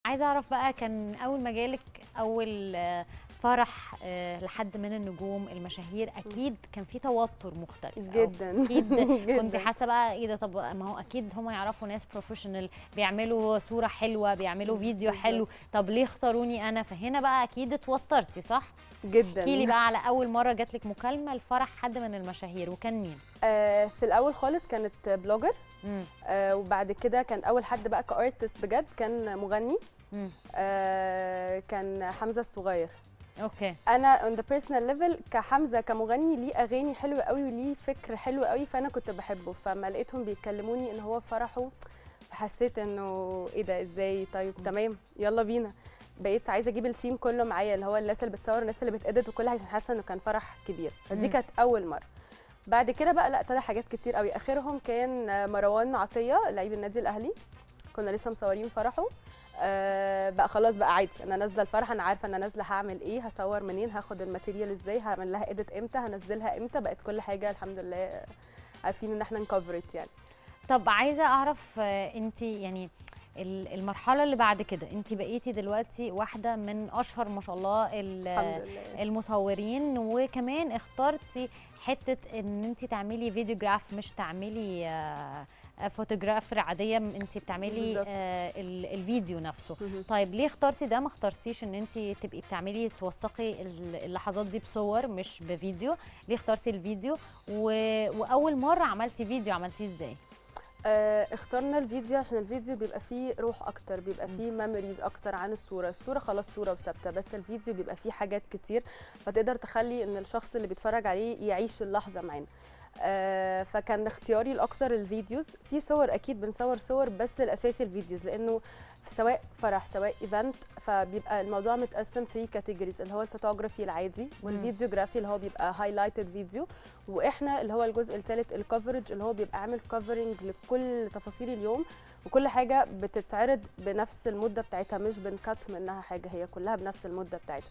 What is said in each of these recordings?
عايزه اعرف بقى كان اول ما جالك اول آه، فرح آه، لحد من النجوم المشاهير اكيد كان في توتر مختلف أو جدا اكيد كنت جداً. حاسه بقى ايه ده طب ما هو اكيد هم يعرفوا ناس بروفيشنال بيعملوا صوره حلوه بيعملوا فيديو بالظبط. حلو طب ليه اختاروني انا فهنا بقى اكيد اتوترتي صح جدا احكي لي بقى على اول مره جات لك مكالمه لفرح حد من المشاهير وكان مين آه في الاول خالص كانت بلوجر مم. آه وبعد كده كان اول حد بقى كارتست بجد كان مغني مم. آه كان حمزه الصغير اوكي انا on the personal level كحمزه كمغني ليه اغاني حلوه قوي وليه فكر حلو قوي فانا كنت بحبه فما لقيتهم بيكلموني ان هو في فرحه فحسيت انه ايه ده ازاي طيب تمام يلا بينا بقيت عايزه اجيب التيم كله معايا اللي هو الناس اللي بتصور الناس اللي بتedit وكل حاجه عشان حاسه انه كان فرح كبير فدي مم. كانت اول مره بعد كده بقى لا طلع حاجات كتير قوي اخرهم كان مروان عطيه لعيب النادي الاهلي كنا لسه مصورين فرحه آه بقى خلاص بقى عادي انا نازله الفرح انا عارفه انا نازله هعمل ايه هصور منين هاخد الماتيريال ازاي هعمل لها اديت امتى هنزلها امتى بقت كل حاجه الحمد لله عارفين ان احنا نكفرت يعني طب عايزه اعرف انت يعني ال- المرحله اللي بعد كده انت بقيتي دلوقتي واحده من اشهر ما شاء الله ال- الحمد لله المصورين وكمان اخترتي حته ان انت تعملي فيديوجراف مش تعملي آه، آه، فوتوغرافر عاديه انت بتعملي بالظبط. آه، ال- الفيديو نفسه مهم. طيب ليه اخترتي ده ما اخترتيش ان انت تبقي بتعملي توثقي ال- اللحظات دي بصور مش بفيديو ليه اخترتي الفيديو و... واول مره عملتي فيديو عملتيه ازاي آه اخترنا الفيديو عشان الفيديو بيبقى فيه روح اكتر بيبقى فيه ميموريز اكتر عن الصوره الصوره خلاص صوره وثابته بس الفيديو بيبقى فيه حاجات كتير فتقدر تخلي ان الشخص اللي بيتفرج عليه يعيش اللحظه معانا آه فكان اختياري الاكتر الفيديوز في صور اكيد بنصور صور بس الاساسي الفيديوز لانه في سواء فرح سواء ايفنت فبيبقى الموضوع متقسم 3 كاتيجوريز اللي هو الفوتوغرافي العادي والفيديوجرافي اللي هو بيبقى هايلايتد فيديو واحنا اللي هو الجزء الثالث الكفرج اللي هو بيبقى عامل كفرنج لكل تفاصيل اليوم وكل حاجه بتتعرض بنفس المده بتاعتها مش بنكت منها حاجه هي كلها بنفس المده بتاعتها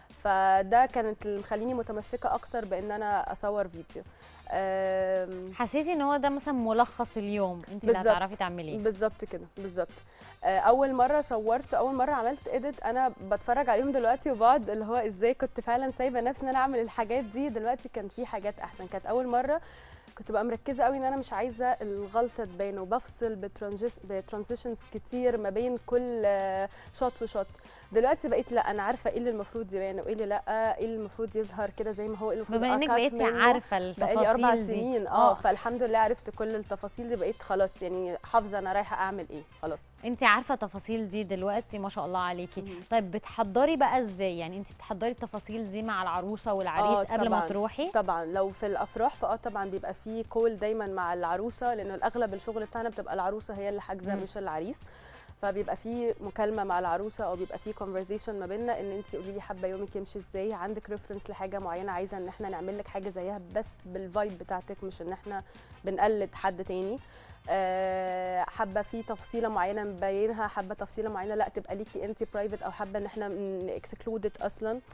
فده كانت اللي مخليني متمسكه اكتر بان انا اصور فيديو أم، حسيتي ان هو ده مثلا ملخص اليوم انت اللي بالظبط. هتعرفي تعمليه بالظبط كده بالظبط آه، اول مره صورت اول مره عملت اديت انا بتفرج عليهم دلوقتي وبقعد اللي هو ازاي كنت فعلا سايبه نفسي ان انا اعمل الحاجات دي دلوقتي كان في حاجات احسن كانت اول مره كنت بقى مركزه قوي ان انا مش عايزه الغلطه تبان وبفصل بترانزيشنز كتير ما بين كل شوت وشوت دلوقتي بقيت لا انا عارفه ايه اللي المفروض يبان وايه اللي لا ايه اللي المفروض يظهر كده زي ما هو ايه اللي المفروض بما انك أقط بقيتي منه. عارفه التفاصيل بقالي اربع دي. سنين اه فالحمد لله عرفت كل التفاصيل دي بقيت خلاص يعني حافظه انا رايحه اعمل ايه خلاص انت عارفه التفاصيل دي دلوقتي ما شاء الله عليكي مهم. طيب بتحضري بقى ازاي يعني انت بتحضري التفاصيل دي مع العروسه والعريس آه، قبل ما طبعاً. تروحي طبعا لو في الافراح فاه طبعا بيبقى في كول دايما مع العروسه لان الاغلب الشغل بتاعنا بتبقى العروسه هي اللي حاجزه مم. مش العريس فبيبقى في مكالمه مع العروسه او بيبقى في كونفرزيشن ما بيننا ان انت قولي لي حابه يومك يمشي ازاي عندك ريفرنس لحاجه معينه عايزه ان احنا نعمل لك حاجه زيها بس بالفايب بتاعتك مش ان احنا بنقلد حد تاني آه، حابه في تفصيله معينه مبينها حابه تفصيله معينه لا تبقى ليكي انت برايفت او حابه ان احنا اكسكلودد اصلا